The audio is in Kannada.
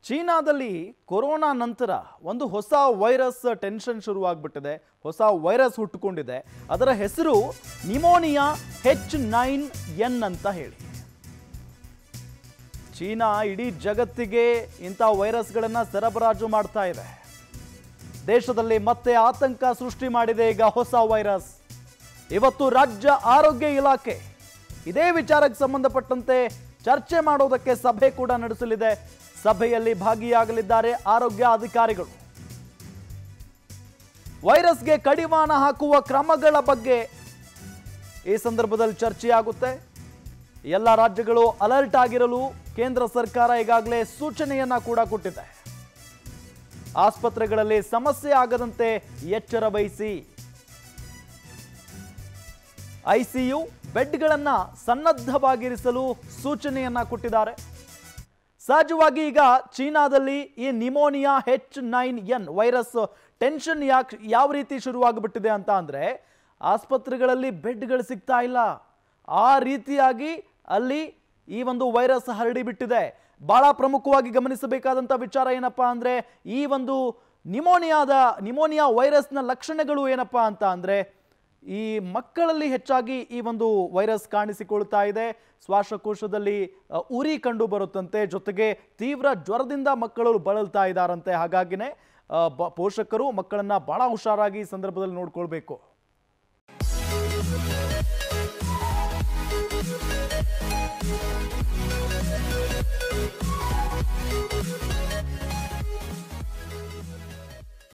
ಚೀನಾದಲ್ಲಿ ಕೊರೋನಾ ನಂತರ ಒಂದು ಹೊಸ ವೈರಸ್ ಟೆನ್ಷನ್ ಶುರುವಾಗ್ಬಿಟ್ಟಿದೆ ಹೊಸ ವೈರಸ್ ಹುಟ್ಟುಕೊಂಡಿದೆ ಅದರ ಹೆಸರು ನಿಮೋನಿಯಾ ಹೆಚ್ ನೈನ್ ಎನ್ ಅಂತ ಹೇಳಿ ಚೀನಾ ಇಡೀ ಜಗತ್ತಿಗೆ ಇಂಥ ವೈರಸ್ಗಳನ್ನು ಸರಬರಾಜು ಮಾಡ್ತಾ ಇದೆ ದೇಶದಲ್ಲಿ ಮತ್ತೆ ಆತಂಕ ಸೃಷ್ಟಿ ಮಾಡಿದೆ ಈಗ ಹೊಸ ವೈರಸ್ ಇವತ್ತು ರಾಜ್ಯ ಆರೋಗ್ಯ ಇಲಾಖೆ ಇದೇ ವಿಚಾರಕ್ಕೆ ಸಂಬಂಧಪಟ್ಟಂತೆ ಚರ್ಚೆ ಮಾಡೋದಕ್ಕೆ ಸಭೆ ಕೂಡ ನಡೆಸಲಿದೆ ಸಭೆಯಲ್ಲಿ ಭಾಗಿಯಾಗಲಿದ್ದಾರೆ ಆರೋಗ್ಯ ಅಧಿಕಾರಿಗಳು ವೈರಸ್ಗೆ ಕಡಿವಾಣ ಹಾಕುವ ಕ್ರಮಗಳ ಬಗ್ಗೆ ಈ ಸಂದರ್ಭದಲ್ಲಿ ಚರ್ಚೆಯಾಗುತ್ತೆ ಎಲ್ಲ ರಾಜ್ಯಗಳು ಅಲರ್ಟ್ ಆಗಿರಲು ಕೇಂದ್ರ ಸರ್ಕಾರ ಈಗಾಗಲೇ ಸೂಚನೆಯನ್ನ ಕೂಡ ಕೊಟ್ಟಿದೆ ಆಸ್ಪತ್ರೆಗಳಲ್ಲಿ ಸಮಸ್ಯೆ ಆಗದಂತೆ ಎಚ್ಚರ ವಹಿಸಿ ಐಸಿಯು ಬೆಡ್ಗಳನ್ನ ಸನ್ನದ್ಧವಾಗಿರಿಸಲು ಸೂಚನೆಯನ್ನ ಕೊಟ್ಟಿದ್ದಾರೆ ಸಹಜವಾಗಿ ಈಗ ಚೀನಾದಲ್ಲಿ ಈ pneumonia H nine N virus tension ಯಾಕೆ ಯಾವ ರೀತಿ ಶುರುವಾಗ್ಬಿಟ್ಟಿದೆ ಅಂತ ಅಂದ್ರೆ ಆಸ್ಪತ್ರೆಗಳಲ್ಲಿ ಬೆಡ್ಗಳು ಸಿಗ್ತಾ ಇಲ್ಲ ಆ ರೀತಿಯಾಗಿ ಅಲ್ಲಿ ಈ ಒಂದು ವೈರಸ್ ಹರಡಿ ಬಿಟ್ಟಿದೆ ಬಹಳ ಪ್ರಮುಖವಾಗಿ ಗಮನಿಸಬೇಕಾದಂಥ ವಿಚಾರ ಏನಪ್ಪಾ ಅಂದ್ರೆ ಈ ಒಂದು ನಿಮೋನಿಯಾದ ನಿಮೋನಿಯಾ ವೈರಸ್ನ ಲಕ್ಷಣಗಳು ಏನಪ್ಪಾ ಅಂತ ಅಂದ್ರೆ ಈ ಮಕ್ಕಳಲ್ಲಿ ಹೆಚ್ಚಾಗಿ ಈ ಒಂದು ವೈರಸ್ ಕಾಣಿಸಿಕೊಳ್ತಾ ಇದೆ ಶ್ವಾಸಕೋಶದಲ್ಲಿ ಅ, ಉರಿ ಕಂಡು ಬರುತ್ತಂತೆ ಜೊತೆಗೆ ತೀವ್ರ ಜ್ವರದಿಂದ ಮಕ್ಕಳು ಬಳಲ್ತಾ ಇದ್ದಾರಂತೆ ಹಾಗಾಗಿನೇ ಅ, ಬ- ಪೋಷಕರು ಮಕ್ಕಳನ್ನ ಬಹಳ ಹುಷಾರಾಗಿ ಈ ಸಂದರ್ಭದಲ್ಲಿ ನೋಡ್ಕೊಳ್ಬೇಕು